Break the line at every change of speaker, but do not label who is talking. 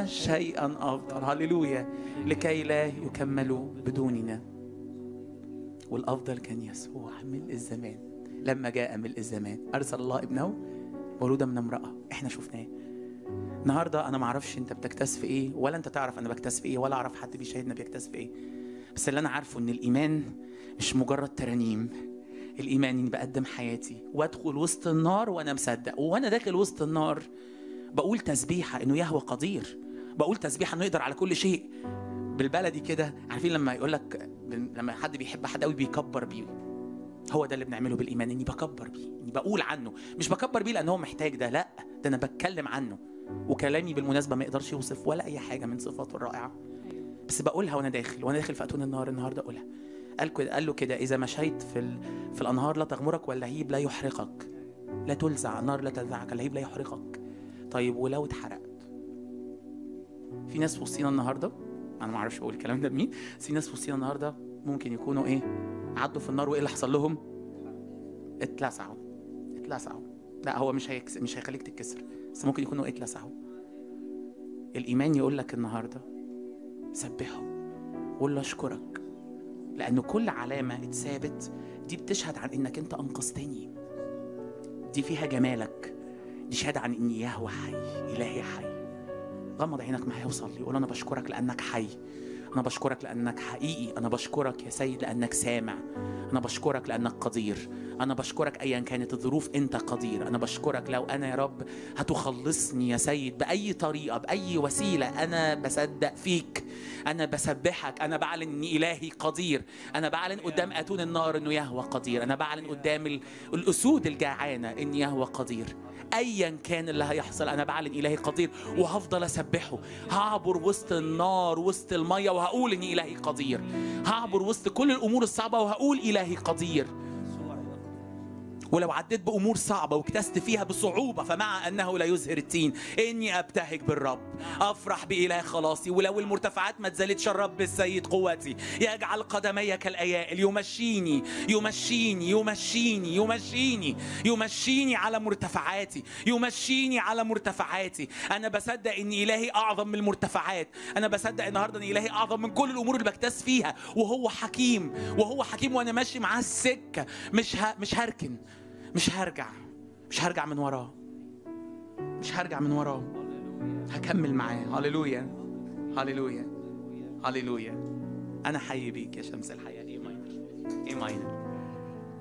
شيئا افضل هللويا لكي لا يكملوا بدوننا والافضل كان يسوع ملء الزمان لما جاء ملء الزمان ارسل الله ابنه مولودا من امراه احنا شفناه النهارده انا ما اعرفش انت بتكتس في ايه ولا انت تعرف انا بكتس في ايه ولا اعرف حد بيشاهدنا بيكتس في ايه بس اللي انا عارفه ان الايمان مش مجرد ترانيم الايمان اني بقدم حياتي وادخل وسط النار وانا مصدق وانا داخل وسط النار بقول تسبيحه انه يهوى قدير بقول تسبيحه انه يقدر على كل شيء بالبلدي كده عارفين لما يقول لك لما حد بيحب حد قوي بيكبر بيه هو ده اللي بنعمله بالايمان اني بكبر بيه اني بقول عنه مش بكبر بيه لان هو محتاج ده لا ده انا بتكلم عنه وكلامي بالمناسبه ما يقدرش يوصف ولا اي حاجه من صفاته الرائعه بس بقولها وانا داخل وانا داخل في اتون النهار النهارده اقولها قال كده قال له كده اذا مشيت في ال... في الانهار لا تغمرك واللهيب لا يحرقك لا تلزع النار لا تلزعك اللهيب لا يحرقك طيب ولو اتحرقت في ناس في وسطينا النهارده انا ما اعرفش اقول الكلام ده لمين بس في ناس في وسطينا النهارده ممكن يكونوا ايه عدوا في النار وايه اللي حصل لهم اتلسعوا اتلسعوا لا هو مش هيكس... مش هيخليك تتكسر بس ممكن يكونوا اتلسعوا الايمان يقول لك النهارده سبحه قول له اشكرك لأنه كل علامة اتثابت دي بتشهد عن إنك أنت أنقذتني دي فيها جمالك دي شهادة عن إن يهوى حي إلهي حي غمض عينك معايا وصلي قول أنا بشكرك لأنك حي أنا بشكرك لأنك حقيقي أنا بشكرك يا سيد لأنك سامع أنا بشكرك لأنك قدير أنا بشكرك أيا كانت الظروف أنت قدير أنا بشكرك لو أنا يا رب هتخلصني يا سيد بأي طريقة بأي وسيلة أنا بصدق فيك أنا بسبحك أنا بعلن إن إلهي قدير أنا بعلن قدام أتون النار إنه يهوى قدير أنا بعلن قدام ال- الأسود الجعانة إن يهوى قدير ايا كان اللي هيحصل انا بعلن الهي قدير وهفضل اسبحه هعبر وسط النار وسط الميه وهقول ان الهي قدير هعبر وسط كل الامور الصعبه وهقول الهي قدير ولو عديت بامور صعبه واكتست فيها بصعوبه فمع انه لا يزهر التين اني ابتهج بالرب افرح باله خلاصي ولو المرتفعات ما تزالتش الرب السيد قوتي يجعل قدمي كالايائل يمشيني يمشيني يمشيني يمشيني يمشيني على مرتفعاتي يمشيني على مرتفعاتي انا بصدق ان الهي اعظم من المرتفعات انا بصدق النهارده ان الهي اعظم من كل الامور اللي بكتاس فيها وهو حكيم وهو حكيم وانا ماشي معاه السكه مش ه... مش هركن مش هرجع مش هرجع من وراه مش هرجع من وراه هكمل معاه هللويا هللويا هللويا انا حي بيك يا شمس الحياه ايه ماينر ايه ماينر